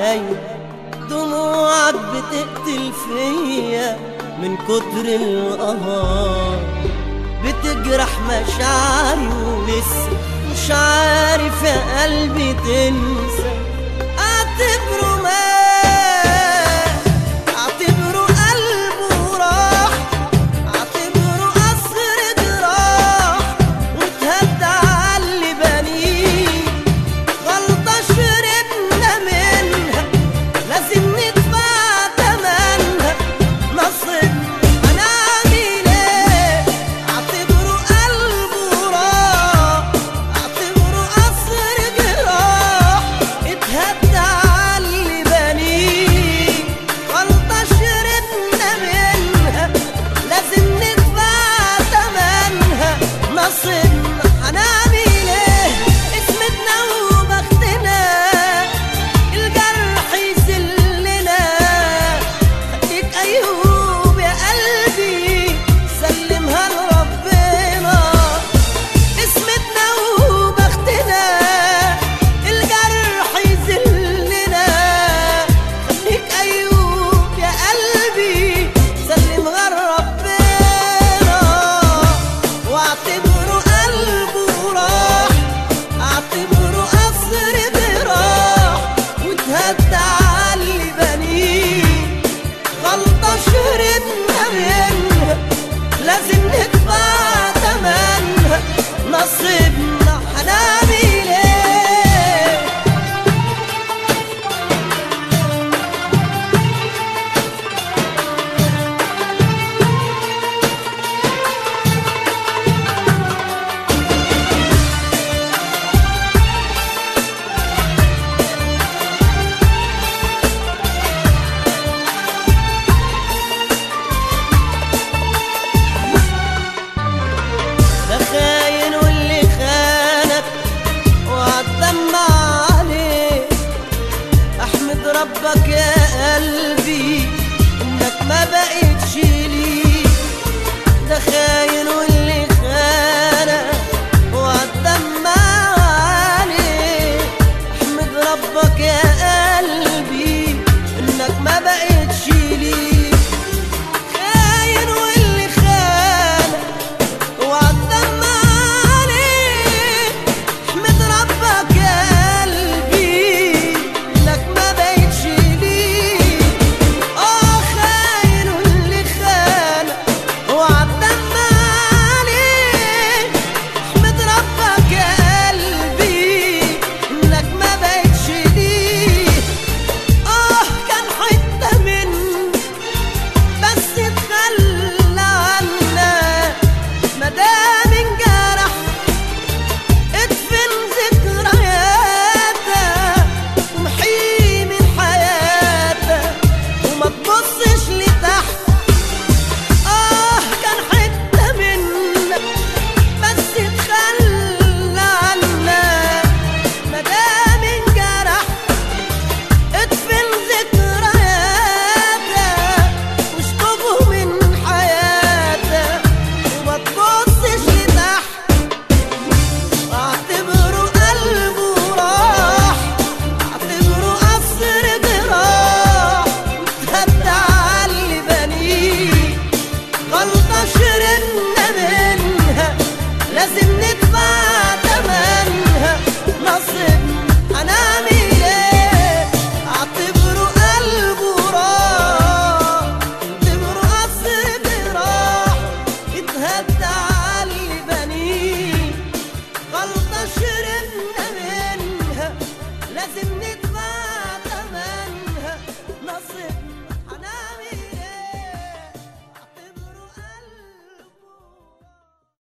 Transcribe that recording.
عليا دموعك بتقتل فيا من كتر القهار بتجرح مشاعري ولسه مش عارف يا قلبي تنسى اعتبره مات اعتبره قلبه راح اعتبره قصر جراح واتهد على اللي بنيه غلطة شربنا منها لازم ندفع تمنها نصب هنعمل ايه اعتبره قلبه راح اعتبره قصر جراح اتهد على اللي بنيه غلطة شربنا منها لازم ندفع تمنها نصيبنا هنعمل ايه اسمتنا وبختنا الجرح يذلنا خليك ايوب يا قلبي سلمها لربنا اسمتنا وبختنا الجرح يذلنا خليك ايوب يا قلبي سلمها لربنا واعتبره قلبه راح اعتبره قصر براح واتهد على اللي بنيه غلطة شربنا منها لازم ندفع تمنها نصيبنا هنعمل ايه ده خاين واللي خانك وعالدمع عليه احمد ربك يا قلبي انك ما بقيتش ليه ده خاين